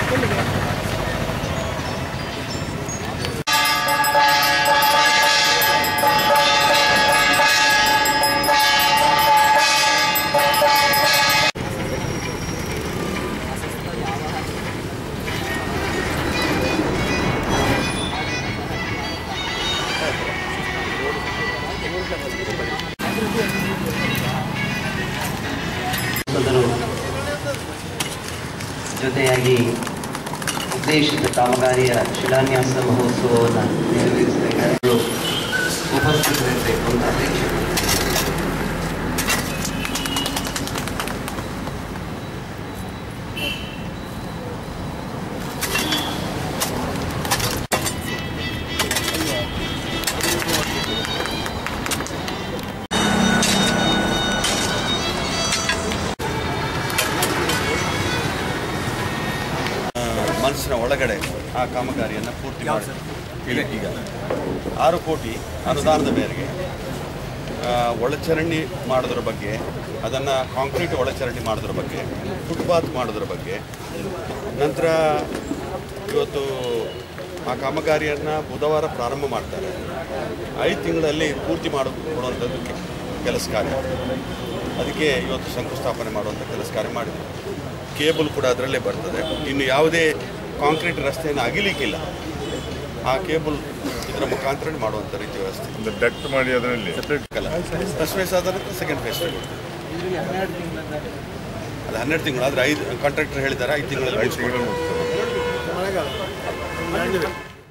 ಸಂಸದರು ಜೊತೆಯಾಗಿ ಉದ್ದೇಶಿತ ಕಾಮಗಾರಿಯ ಶಿಲಾನ್ಯಾಸ ಮಹೋತ್ಸವವನ್ನು ನೆರವೇರಿಸ್ತಾ ಇದ್ದಾರೆ ಅವರು ಉಪಸ್ಥಿತರಿರಬೇಕು ಅಂತ ಅಪೇಕ್ಷೆ ಮನಸ್ಸಿನ ಒಳಗಡೆ ಆ ಕಾಮಗಾರಿಯನ್ನು ಪೂರ್ತಿ ಮಾಡಿ ಈಗ ಈಗ ಆರು ಕೋಟಿ ಅನುದಾನದ ಮೇರೆಗೆ ಆ, ಒಳಚರಂಡಿ ಮಾಡೋದ್ರ ಬಗ್ಗೆ ಅದನ್ನು ಕಾಂಕ್ರೀಟ್ ಒಳಚರಂಡಿ ಮಾಡೋದ್ರ ಬಗ್ಗೆ ಫುಟ್ಪಾತ್ ಮಾಡೋದ್ರ ಬಗ್ಗೆ ನಂತರ ಇವತ್ತು ಆ ಕಾಮಗಾರಿಯನ್ನು ಬುಧವಾರ ಪ್ರಾರಂಭ ಮಾಡ್ತಾರೆ ಐದು ತಿಂಗಳಲ್ಲಿ ಪೂರ್ತಿ ಮಾಡಿ ಕೊಡುವಂಥದ್ದು ಕೆ- ಕೆಲಸ ಕಾರ್ಯ ಅದಕ್ಕೆ ಇವತ್ತು ಶಂಕುಸ್ಥಾಪನೆ ಮಾಡುವಂಥ ಕೆಲಸ ಕಾರ್ಯ ಮಾಡಿದೆ ಕೇಬಲ್ ಕೂಡ ಅದರಲ್ಲೇ ಬರ್ತದೆ ಇನ್ನು ಯಾವುದೇ ಕಾಂಕ್ರೀಟ್ ರಸ್ತೆಯನ್ನು ಅಗಿಲಿಕ್ಕಿಲ್ಲ ಆ ಕೇಬಲ್ ಇದರ ಮುಖಾಂತರ ಮಾಡುವಂಥ ರೀತಿ ವ್ಯವಸ್ಥೆ ಒಂದು ಡಕ್ಟ್ ಮಾಡಿ ಅದರಲ್ಲಿ ಅಲ್ಲ ಫಸ್ಟ್ ಫೇಸ್ ಆದ ನಂತರ ಸೆಕೆಂಡ್ ಫೇಸ್ ಅದು ಹನ್ನೆರಡು ತಿಂಗಳು ಆದರೆ ಐದು ಕಾಂಟ್ರಾಕ್ಟರ್ ಹೇಳಿದ್ದಾರೆ ಐದು ತಿಂಗಳಲ್ಲಿ ಐದು ತಿಂಗಳು ಮುಗಿಸ್ತದೆ